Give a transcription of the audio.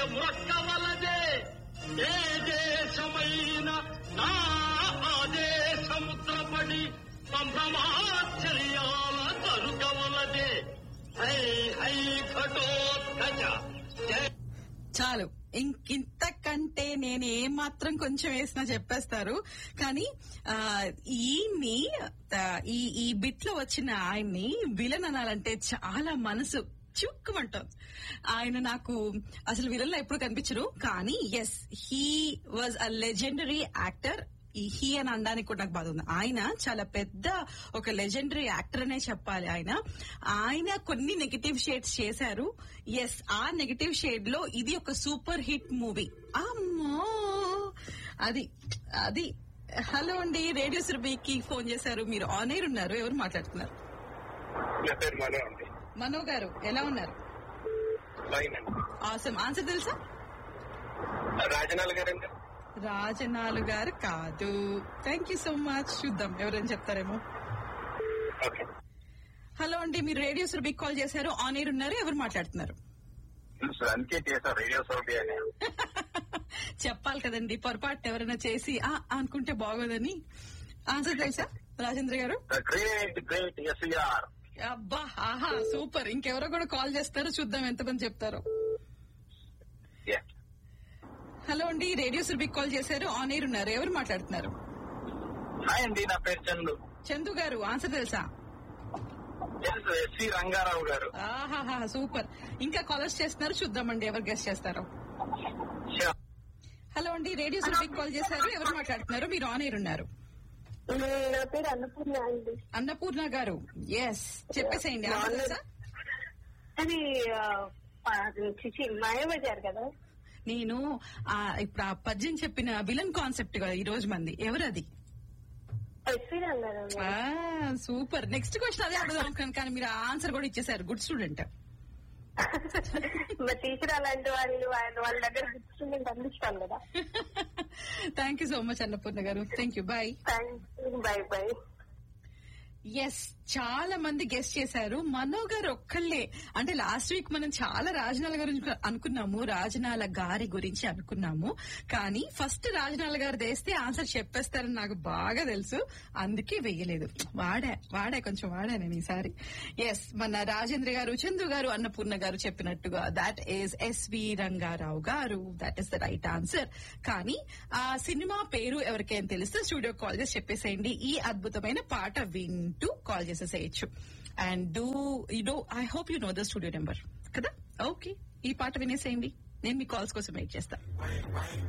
మొక్కవలదే ఏ దేశమైన నా ఆదేశముద్రపడి సంభ్రమాశ్చర్యాల జరుగవలదే హై హై ఘటోత్కచ జయ చాలు ఇంకింతకంటే నేను ఏం మాత్రం కొంచెం వేసినా చెప్పేస్తారు కానీ ఆ, ఈయన్ని ఆ, ఈ ఈ బిట్ లో వచ్చిన ఆయన్ని విలన్ అనాలంటే చాలా మనసు చిక్కుమంటుంది ఆయన నాకు అసలు విలన్ లో ఎప్పుడు కనిపించరు కానీ yes he was a legendary actor ఈ హీ అని అనడానికి కూడా నాకు బాధ ఉంది ఆయన చాలా పెద్ద ఒక లెజెండరీ యాక్టర్ అనే చెప్పాలి ఆయన ఆయన కొన్ని నెగటివ్ షేడ్స్ చేశారు ఎస్ ఆ నెగటివ్ షేడ్ లో ఇది ఒక సూపర్ హిట్ మూవీ అమ్మో అది అది హలో అండి రేడియో సురభికి ఫోన్ చేశారు మీరు ఆన్ ఎయిర్ ఉన్నారు ఎవరు మాట్లాడుతున్నారు నా పేరు మనో అండి మనో గారు ఎలా ఉన్నారు లైన్ అండి ఆసమ్ ఆన్సర్ తెలుసా రాజనాల్ గారండి రాజనాలు గారు కాదు థ్యాంక్ యూ సో మచ్ చూద్దాం ఎవరైనా చెప్తారేమో ఓకే హలో అండి మీరు రేడియో సురభికి కాల్ చేశారు ఆన్ ఎయిర్ ఉన్నారు ఎవరు మాట్లాడుతున్నారు తెలుసు అందుకే చేశారు రేడియో సౌండ్ అని చెప్పాలి కదండి పొరపాటు ఎవరైనా చేసి ఆ అనుకుంటే బాగోదని ఆన్సర్ తెలుసా రాజేంద్ర గారు గ్రేట్ గ్రేట్ ఎస్ఆర్ అబ్బా ఆహా సూపర్ ఇంకెవరో కూడా కాల్ చేస్తారో చూద్దాం ఎంతమంది చెప్తారో హలో అండి రేడియో సురభికి కాల్ చేశారు ఆన్ ఎయిర్ ఉన్నారు ఎవరు మాట్లాడుతున్నారు హాయ్ అండి నా పేరు చందు చందు గారు ఆన్సర్ తెలుసా తెలుసు ఎస్వి రంగారావు గారు ఆహాహా సూపర్ ఇంకా కాలర్స్ చేస్తున్నారు చూద్దామండి ఎవరు గెస్ట్ చేస్తారో Sure. హలో అండి రేడియో సురభికి కాల్ చేశారు ఎవరు మాట్లాడుతున్నారు మీరు ఆన్ ఎయిర్ ఉన్నారు నా పేరు అన్నపూర్ణ అండి అన్నపూర్ణ గారు ఎస్ చెప్పేసేయండి ఆన్సర్ తెలుసా అది ఆ, అది చిచి మాయబజార్ కదా నేను ఆ ఇప్పుడు ఆ పద్యం చెప్పిన విలన్ కాన్సెప్ట్ కదా ఈ రోజు మంది ఎవరది ఎస్వి రంగారావు ఆ, సూపర్ నెక్స్ట్ క్వశ్చన్ అదే అడుగుదాం అనుకున్నాను కానీ మీరు ఆన్సర్ కూడా ఇచ్చేసారు గుడ్ స్టూడెంట్ మా టీచర్ అలాంటి వాళ్ళు వాళ్ళ వాళ్ళ దగ్గర కూర్చుని అందిస్తాం కదా thank you so much Annapurna garu thank you bye thank bye bye yes చాలా మంది గెస్ట్ చేశారు మనో గారు ఒక్కళ్ళే అంటే లాస్ట్ వీక్ మనం చాలా రాజనాల గురించి అనుకున్నాము రాజనాల గారి గురించి అనుకున్నాము కానీ ఫస్ట్ రాజనాల గారు వేస్తే ఆన్సర్ చెప్పేస్తారని నాకు బాగా తెలుసు అందుకే వెయ్యలేదు వాడా వాడా కొంచెం వాడా నేను ఈసారి ఎస్ మన రాజేంద్ర గారు చందు గారు అన్నపూర్ణ గారు చెప్పినట్టుగా that is S V Ranga Rao garu that is the right answer కానీ ఆ సినిమా పేరు ఎవరికైనా తెలిస్తే స్టూడియో కాల్ చేసి చెప్పేసేయండి ఈ అద్భుతమైన పాట వింటూ కాల్ చేసేసేయచ్చు and do you do I hope you know the studio number కదా ఓకే ఈ పాట వినేసేయండి నేను మీ కాల్స్ కోసం వెయిట్ చేస్తా